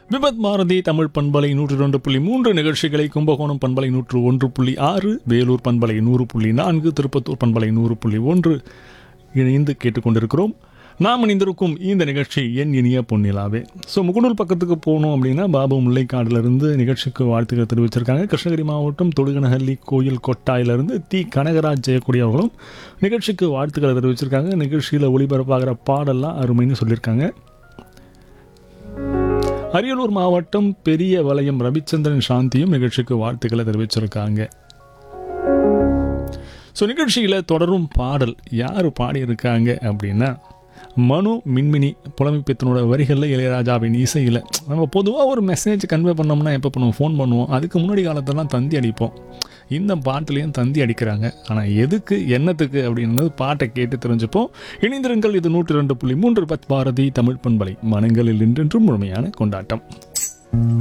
விபத் பாரதி தமிழ் பண்பலை நூற்று ரெண்டு புள்ளி மூன்று நிகழ்ச்சிகளை கும்பகோணம் பண்பலை நூற்று ஒன்று புள்ளி ஆறு வேலூர் பண்பலை நூறு புள்ளி நான்கு திருப்பத்தூர் பண்பலை நூறு புள்ளி ஒன்று இணைந்து கேட்டுக்கொண்டிருக்கிறோம் நாம் இணைந்திருக்கும் இந்த நிகழ்ச்சி என் இனிய பொன்னிலாவே ஸோ முகநூல் பக்கத்துக்கு போனோம் அப்படின்னா பாபு முல்லைக்காடுலேருந்து நிகழ்ச்சிக்கு வாழ்த்துக்கள் தெரிவிச்சிருக்காங்க கிருஷ்ணகிரி மாவட்டம் தொடுகனஹள்ளி கோயில் கொட்டாயிலிருந்து தி கனகராஜ் ஜெயக்குடி அவர்களும் நிகழ்ச்சிக்கு வாழ்த்துக்களை தெரிவிச்சிருக்காங்க நிகழ்ச்சியில் ஒளிபரப்பாகிற பாடெல்லாம் அருமைன்னு சொல்லியிருக்காங்க அரியலூர் மாவட்டம் பெரிய வலயம் ரவிச்சந்திரன் சாந்தியும் நிகழ்ச்சிக்கு வாழ்த்துக்களை தெரிவிச்சிருக்காங்க ஸோ நிகழ்ச்சியில் தொடரும் பாடல் யார் பாடியிருக்காங்க அப்படின்னா மனு மின்மினி புலமைப்பித்தனோட வரிகளில் இளையராஜாவின் இசையில் நம்ம பொதுவாக ஒரு மெசேஜ் கன்வே பண்ணோம்னா எப்போ பண்ணுவோம் ஃபோன் பண்ணுவோம் அதுக்கு முன்னாடி காலத்தெல்லாம் தந்தி அடிப்போம் இந்த பாட்டுலேயும் தந்தி அடிக்கிறாங்க ஆனால் எதுக்கு என்னத்துக்கு அப்படின்றது பாட்டை கேட்டு தெரிஞ்சுப்போம் இணைந்திருங்கள் இது நூற்றி ரெண்டு புள்ளி மூன்று பத் பாரதி தமிழ் பண்பலை மனங்களில் இன்றென்றும் முழுமையான கொண்டாட்டம்